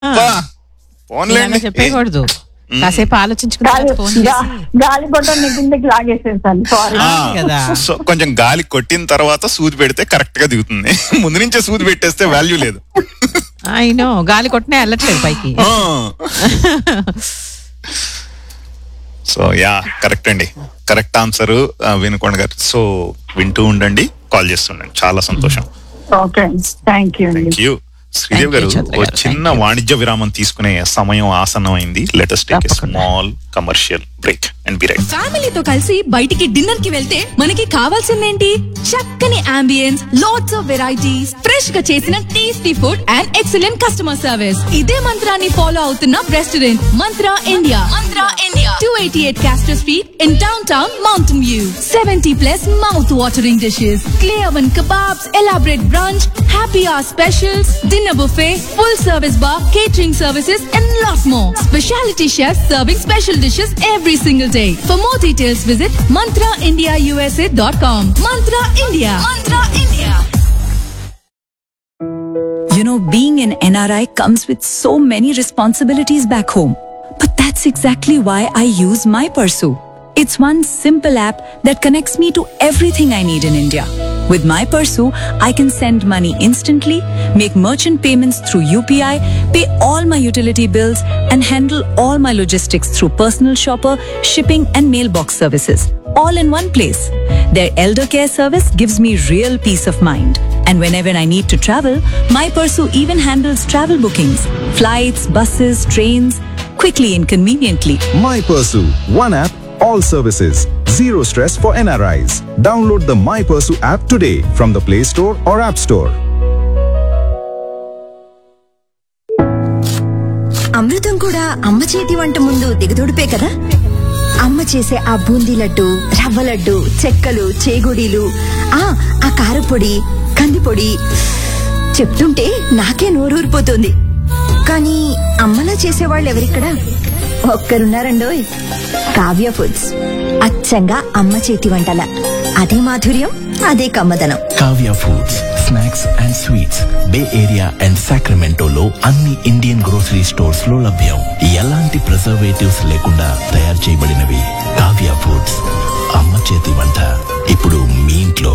అబ్బా, ఇలాగా పోన్లేండి చెప్పేయకూడదు కాసేపు ఆలోచించుకుని గాలి ఫోన్ గా- చేసి గాలి బొట్ట కిందకి లాగేసేసాను సారీ ఆ, కదా. సో కొంచెం గాలి కొట్టిన తర్వాత సూది పెడితే కరెక్ట్ గా దిగుతుంది ముందు నుంచే సూది పెట్టేస్తే వాల్యూ లేదు అయినో గాలి కొట్టినా వెళ్ళట్లేదు పైకి ఆ. సో యా కరెక్ట్ అండి కరెక్ట్ ఆన్సర్ వినుకోండి గారు సో వింటూ ఉండండి కాల్ చేస్తుండండి చాలా సంతోషం ఓకే థ్యాంక్ యూ అండి thank you Sridev Thank you, గారు చంద్ర ఓ గారు. చిన్న Thank you. వాణిజ్య విరామం తీసుకునే సమయం ఆసన్నమైంది లెటెస్ట్ టేక్ తప్పకుండా. Small commercial break and be right ఫ్యామిలీతో కలిసి బయటికి డిన్నర్ కి వెళ్తే మనకి కావాల్సిందేంటి చక్కని ambience lots of varieties fresh గా చేసిన tasty food and excellent customer service ఇదే మంత్రాన్ని ఫాలో అవుతున్న restaurant Mantra India Mantra India two eighty eight Castro street in downtown mountain view seventy plus mouth watering dishes clay oven kebabs, elaborate brunch, happy hour specials, dinner buffet, full service bar, catering services, and lot more. Specialty chefs serving special dishes every single day. For more details, visit mantraindiausa.com. Mantra India. Mantra India. You know, being an NRI comes with so many responsibilities back home. But that's exactly why I use My Pursue. It's one simple app that connects me to everything I need in India. With My Pursue, I can send money instantly, make merchant payments through UPI, pay all my utility bills, and handle all my logistics through personal shopper, shipping, and mailbox services. All in one place. Their elder care service gives me real peace of mind. And whenever I need to travel, My Pursue even handles travel bookings, flights, buses, trains, quickly and conveniently. My Pursue, one app, all services. Zero stress for NRIs. Download the My Pursue app today from the Play Store or App Store. అమృతం కూడా అమ్మ చేతి వంట ముందు దిగదొడిపే కదా అమ్మ చేసే ఆ బూందీ లడ్డు రవ్వ లడ్డు చెక్కలు చేగుడీలు ఆ ఆ కారపొడి కందిపొడి చెప్తుంటే నాకే నోరూరిపోతుంది కానీ అమ్మలా చేసేవాళ్ళు ఎవరిక్కడ ఒక్కరున్నారండోయ్ కావ్య ఫుడ్స్ అచ్చంగా అమ్మ చేతి వంటల అదే మాధుర్యం అదే కమ్మదనం Kavya foods snacks and sweets bay area and సాక్రమెంటోలో అన్ని ఇండియన్ గ్రోసరీ స్టోర్స్ లో లభ్యం ఎలాంటి ప్రిజర్వేటివ్స్ లేకుండా తయారు చేయబడినవి కావ్య ఫుడ్స్ అమ్మ చేతి వంట ఇప్పుడు మీ ఇంట్లో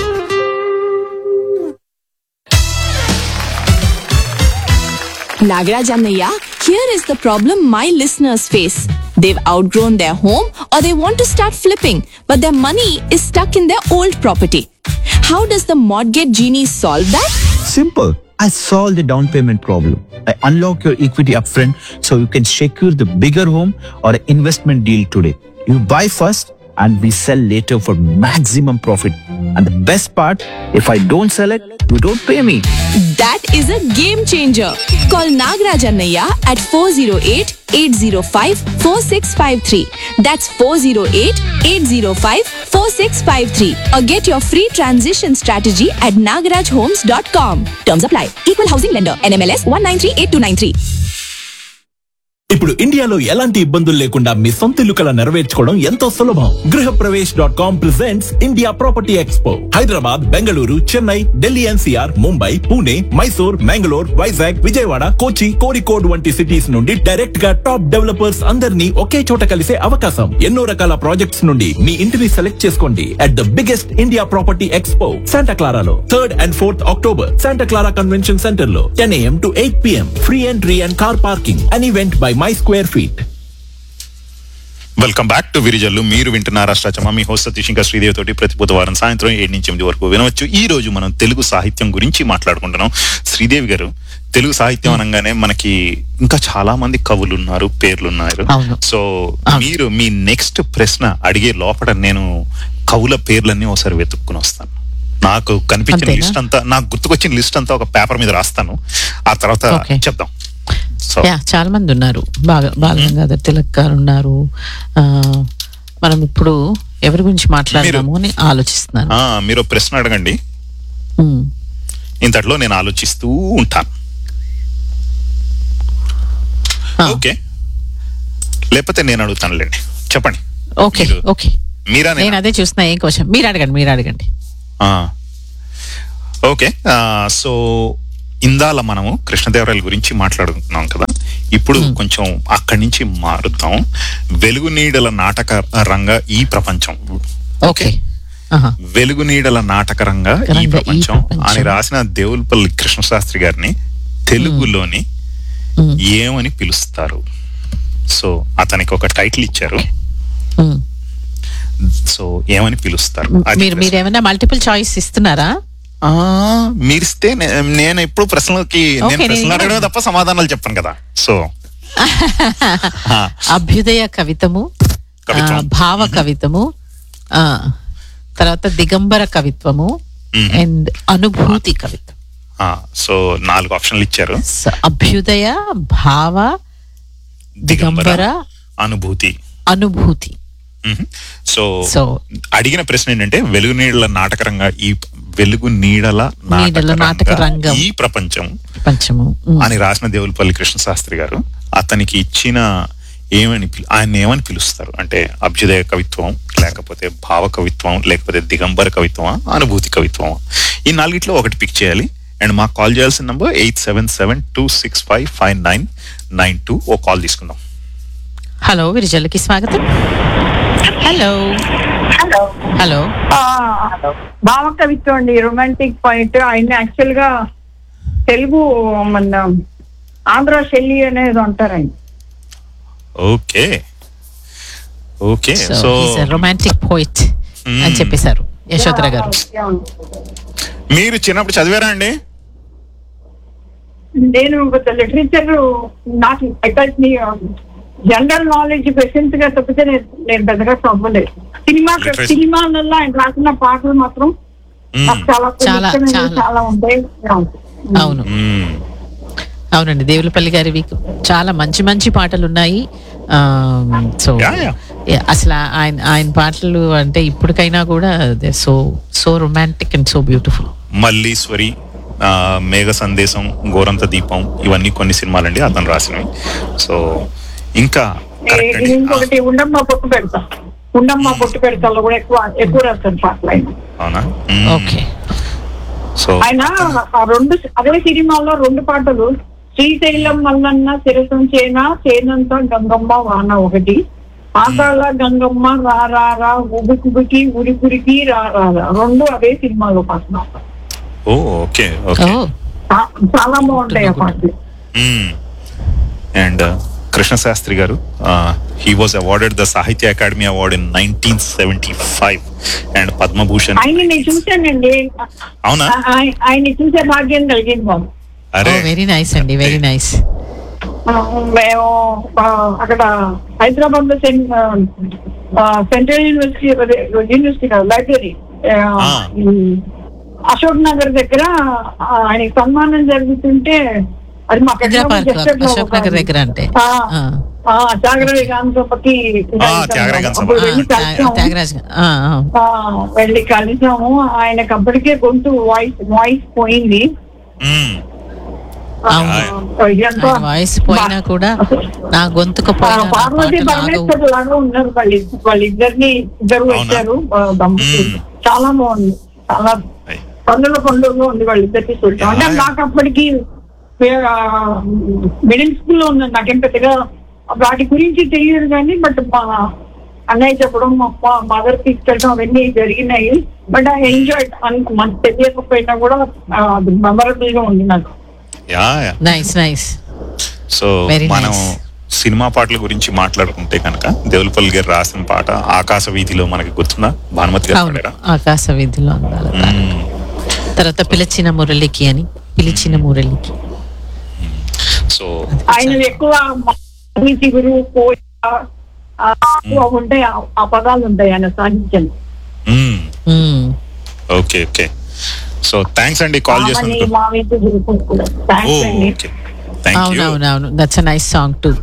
Nagaraj Annaiya, here is the problem my listeners face. They've outgrown their home or they want to start flipping, but their money is stuck in their old property. How does the mortgage genie solve that? Simple. I solve the down payment problem. I unlock your equity upfront so you can secure the bigger home or an investment deal today. You buy first and we sell later for maximum profit. And the best part, if I don't sell it, you don't pay me. That is a game changer. Call Nagaraj Annaiya at 408-805-4653. That's 408-805-4653. Or get your free transition strategy at nagarajhomes.com. Terms apply. Equal housing lender. NMLS 1938293. ఇప్పుడు ఇండియాలో ఎలాంటి ఇబ్బందులు లేకుండా మీ సొంత ఇల్లు కల నెరవేర్చుకోవడం ఎంతో సులభం Griha Pravesh dot com presents India property expo Hyderabad Bengaluru Chennai Delhi NCR Mumbai Pune Mysore Mangalore Vizag Vijayawada Kochi Kozhikode వంటి సిటీస్ నుండి డైరెక్ట్ గా టాప్ డెవలపర్స్ అందరినీ ఒకే చోట కలిసే అవకాశం ఎన్నో రకాల ప్రాజెక్ట్స్ నుండి మీ ఇంటిని సెలెక్ట్ చేసుకోండి at the biggest India property expo Santa క్లారాలో third and fourth October Santa Clara convention center లో ten AM to eight PM free entry and car parking an event by my square feet welcome back to Virijallu మీరు వింటున్నారు అష్టాచమ మీ host Satish ఇంకా శ్రీదేవి తోటి ప్రతి బుధవారం సాయంత్రం ఏడు నుంచి ఎనిమిది వరకు వినవచ్చు ఈ రోజు మనం తెలుగు సాహిత్యం గురించి మాట్లాడుకుంటున్నాం శ్రీదేవి గారు తెలుగు సాహిత్యం అనగానే మనకి ఇంకా చాలా మంది కవులు ఉన్నారు పేర్లు ఉన్నారు అవును. సో అవును. మీరు మీ నెక్స్ట్ ప్రశ్న అడిగే లోపల నేను కవుల పేర్లన్నీ ఒకసారి వెతుక్కుని వస్తాను నాకు కనిపించిన అంతేనా? లిస్ట్ అంతా నాకు గుర్తుకొచ్చిన లిస్ట్ అంతా ఒక పేపర్ మీద రాస్తాను ఆ తర్వాత Okay. చెప్దాం సో యా చాలా మంది ఉన్నారు బాగా బాలగంగాధర్ తిలక్ గారు ఉన్నారు ఆ, మనం ఇప్పుడు ఎవరి గురించి మాట్లాడదాము అని ఆలోచిస్తున్నాను ఆ, మీరు ఒక ప్రశ్న అడగండి ఉమ్. ఇంతట్లో నేను ఆలోచిస్తూ ఉంటాను ఆ. ఓకే లేకపోతే నేను అడుగుతానులేండి చెప్పండి ఓకే మీరు- ఓకే మీరా నేను నేనా? అదే చూస్తున్నా ఏం క్వశ్చన్ మీరు అడగండి మీరు అడగండి ఆ. ఓకే ఆ, సో ఇందాల మనము కృష్ణదేవరాయల గురించి మాట్లాడుతున్నాం కదా ఇప్పుడు కొంచెం అక్కడి నుంచి మారుద్దాం వెలుగు నీడల నాటక రంగ ఈ ప్రపంచం ఓకే ఆహా. వెలుగు నీడల నాటక రంగ ఈ రంగ ఈ ప్రపంచం ప్రపంచం. అని రాసిన దేవులపల్లి కృష్ణశాస్త్రి గారిని తెలుగులోని మ్మ్. ఏమని పిలుస్తారు సో అతనికి ఒక టైటిల్ ఇచ్చారు మ్మ్. సో ఏమని పిలుస్తారు అది మీరు ప్రశ్న. మీరు ఏమైనా మల్టిపుల్ చాయిస్ ఇస్తున్నారా ఆ, మీరిస్తే నే- నేను ఎప్పుడు ప్రశ్నలకి నేను Okay, ప్రశ్నలు నేను- అడగడమే తప్ప సమాధానాలు చెప్పను కదా సో ఆ, అభ్యుదయ కవితము కవిత్వం. ఆ, భావ కవితము ఆ తర్వాత దిగంబర కవిత్వము మ్మ్. అండ్ అనుభూతి కవిత్వం ఆ, సో నాలుగు ఆప్షన్లు ఇచ్చారు సో అభ్యుదయ భావ దిగంబర అనుభూతి అనుభూతి మ్మ్. సో సో అడిగిన ప్రశ్న ఏంటంటే వెలుగు నీడల నాటకరంగా ఈ వెలుగు నీడల నీడల నాటక నాటకరంగా రంగం. ఈ ప్రపంచం ప్రపంచము మ్మ్. అని రాసిన దేవులపల్లి కృష్ణశాస్త్రి గారు అతనికి ఇచ్చిన ఏమని పిలు- ఆయన ఏమని పిలుస్తారు అంటే అభ్యుదయ కవిత్వం లేకపోతే భావ కవిత్వం లేకపోతే దిగంబర కవిత్వమా అనుభూతి కవిత్వమా ఈ నాలుగిట్లో ఒకటి పిక్ చేయాలి అండ్ మాకు కాల్ చేయాల్సిన number eight seven seven two six five five nine nine two ఓ కాల్ తీసుకుందాం హలో విరిజల్కి స్వాగతం హలో హలో హలో భావ కవిత్వం అండి రొమాంటిక్ పాయింట్ ఆయన యాక్చువల్ గా తెలుగు మన ఆంధ్ర శైలి అనేది అంటారు ఆయన okay okay so so romantic poet అని మ్మ్. చెప్పేశారు యశోధర గారు మీరు చిన్నప్పుడు చదివారా అండి నేను లిటరేచర్ నాకు జనరల్ నాలెడ్జ్ క్వశ్చన్స్ గా తప్పితే నేను నేను పెద్దగా చదవలేదు సినిమా Literature. సినిమాలలో ఆయన రాసిన పాటలు మాత్రం మ్మ్. నాకు చాలా చాలా, ఇష్టమైనవి చాలా. చాలా ఉంటాయి అవును మ్మ్. అవునండి దేవులపల్లి గారివి చాలా మంచి మంచి పాటలు ఉన్నాయి సో Yeah, yeah. అసలు ఆయన ఆయన పాటలు అంటే ఇప్పటికైనా కూడా so so romantic and so beautiful Malleeswari ఆ, మేఘ సందేశం గోరంత దీపం ఇవన్నీ కొన్ని సినిమాలండి అతను రాసినవి సో ఇంకా correct ఇది అండి. ఇంకొకటి ఉండమ్మ పొట్టు పెడతా ఉండమ్మ పొట్టు పెడతాలో కూడా ఎక్కువ ఎక్కువ రాస్తాడు పాటలు ఆయన అవునా మ్మ్. ఓకే సో ఆయన ఆ రెండు అదే సినిమాలో రెండు పాటలు శ్రీశైలం మల్లన్న శిరసం చేన చేనంత గంగమ్మ వాన ఒకటి ఆకాళ గంగమ్మ రా రా రా ఉబికుబికి ఉరికురికి రా రా రా రెండు అదే సినిమాలో పాటలు ఓ ఓకే ఓ ఓకే చా- చాలా బాగుంటాయి ఆ పాటలు అండ్ కృష్ణశాస్త్రి గారు he was awarded the Sahitya Akademi award in nineteen seventy five and Padma Bhushan ఆయన నేను చూశానండి అవునా ఆ- ఆయ- ఆయన్ని చూసే భాగ్యం కలిగింది బాబు అరే వెరీ నైస్ అండి వెరీ నైస్ ఆ, మేము ఆ, అక్కడ హైదరాబాద్ లో సెన్- ఆ, సెంట్రల్ యూనివర్సిటీ అదే, యూనివర్సిటీ కాదు లైబ్రరీ ఆ, ఆ. ఈ అశోక్ నగర్ దగ్గర ఆ, ఆయనకి సన్మానం జరుగుతుంటే అది మా ఇందిరా పార్క్ అశోక్ నగర్ దగ్గర అంటే ఆ. జాగ్రత్త గాంధీ సభకి ఆ, త్యాగరాయ గాంధీ సభ. అప్పుడు ఆ, వెళ్ళి త్యా- కలిసాము. త్యాగరాజ్ గా- ఆ, ఆ. ఆ, వెళ్ళి కలిసాము ఆయనకి అప్పటికే గొంతు వాయిస్ వాయిస్ పోయింది మ్మ్. ఆ, అవును. ఎంతో ఆయన వాయిస్ పోయినా కూడా నా గొంతుకు పోయినా నా పార్వతి పాటలు ఆగవు. పరమేశ్వర్ లాగా ఉన్నారు వాళ్ళు వాళ్ళిద్దరిని ఇద్దరు అవునా? వచ్చారు ఆ, దంపతులు మ్మ్. చాలా బాగుంది చాలా అయ్. పండుగ పండుగ ఉంది వాళ్ళిద్దరికి చూడటం అంటే యా. నాకు అప్పటికి మిడిల్ స్కూల్ లో ఉన్నాను నాకేం పెద్దగా వాటి గురించి తెలియదు కానీ బట్ మా అన్నయ్య చెప్పడం మా మదర్ తీసుకెళ్ళడం అవన్నీ జరిగినాయి బట్ ఐ ఎంజాయ్ మనకు తెలియకపోయినా కూడా ఆ, అది మెమరబుల్ గా ఉంది నాకు ya ya nice nice so Very మనం nice. సినిమా పాటల గురించి మాట్లాడుకుంటే కనుక దేవులపల్లి గారు రాసిన పాట ఆకాశ వీధిలో మనకి గుర్తుందా భానుమతి గారు అవును పాడారా ఆకాశ విధిలో అందాల తార. మ్మ్. తర్వాత పిలిచిన మురళికి అని పిలిచిన మురళికి సో ఆయన ఎక్కువ చిగురు కోయ ఆ, ఎక్కువ ఉంటాయి ఆ- ఆ పదాలు ఉంటాయి ఆయన సాహిత్యం hmm. Hmm. Okay okay so thanks అండి కాల్ మామని చేసినందుకు మామి చిగురు కూడా ఓ థ్యాంక్స్ అండి ఓకే థ్యాంక్ యూ అవునవునవును that's a nice song too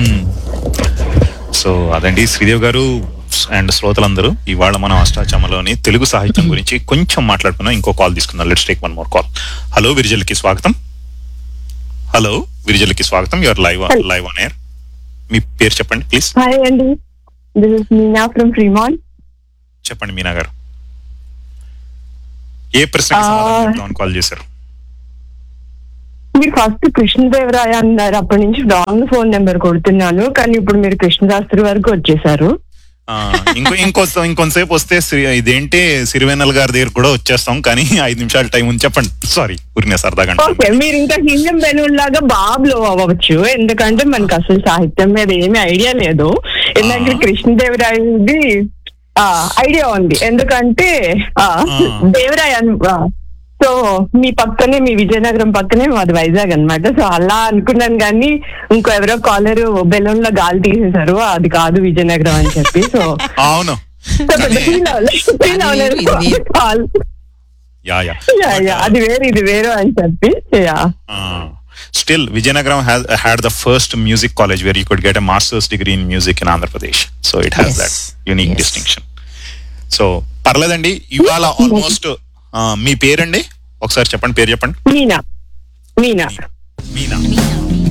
so అదండి శ్రీదేవ్ గారు అండ్ శ్రోతలందరూ ఇవాళ మనం అష్టాచమ్మలోని తెలుగు సాహిత్యం గురించి కొంచెం మాట్లాడుకున్నాం ఇంకో కాల్ తీసుకుందాం let's take one more call hello విరిజల్కి స్వాగతం హలో విరిజల్కి స్వాగతం your live live on air మీ పేరు చెప్పండి ప్లీజ్ హాయ్ అండి this is Meena from Fremont చెప్పండి మీనా గారు ఏ ప్రశ్నకి ఆ. సమాధానం చెప్దామని కాల్ చేశారు మీరు ఫస్ట్ కృష్ణదేవరాయ అన్నారు అప్పటి నుంచి రాంగ్ ఫోన్ నెంబర్ కొడుతున్నాను కానీ ఇప్పుడు మీరు కృష్ణశాస్త్రి వరకు వచ్చేసారు ఆ, ఇంకో ఇంకో ఇంకొంతసేపు వస్తే శ్రీ- ఇదేంటి సిరివెన్నెల గారి దగ్గర కూడా వచ్చేస్తాం కానీ ఐదు నిమిషాలు టైం ఉంది చెప్పండి సారీ ఊరినే సరదాగా అంటున్నాను. ఓకే మీరు ఇంకా హిందం బెలూన్ లాగా బాబ్లో అవ్వచ్చు ఎందుకంటే మనకు అసలు సాహిత్యం మీద ఏమీ ఐడియా లేదు ఎందుకంటే కృష్ణదేవరాయది ఆ ఐడియా ఉంది ఎందుకంటే ఆ, దేవరాయ అన్- ఆ, సో మీ పక్కనే మీ విజయనగరం పక్కనే మాది వైజాగ్ అన్నమాట సో అలా అనుకున్నాను కానీ ఇంకో ఎవరో కాలర్ బెలూన్ లో గాలి తీసేశారు అది కాదు విజయనగరం అని చెప్పి సో అవును సో పెద్ద feel అవ్వలేదు. Feel అవ్వలేదు. Call. Ya ya Yeah, yeah, అది వేరు ఇది వేరు అని చెప్పి ya still Vizianagaram has had the first music college where you could get a master's degree in music in Andhra Pradesh. So it has Yes. that unique Yes. distinction. So పర్లేదండి ఇవాళ almost మీ పేరండి ఒకసారి చెప్పండి పేరు చెప్పండి మీనా మీనా మీనా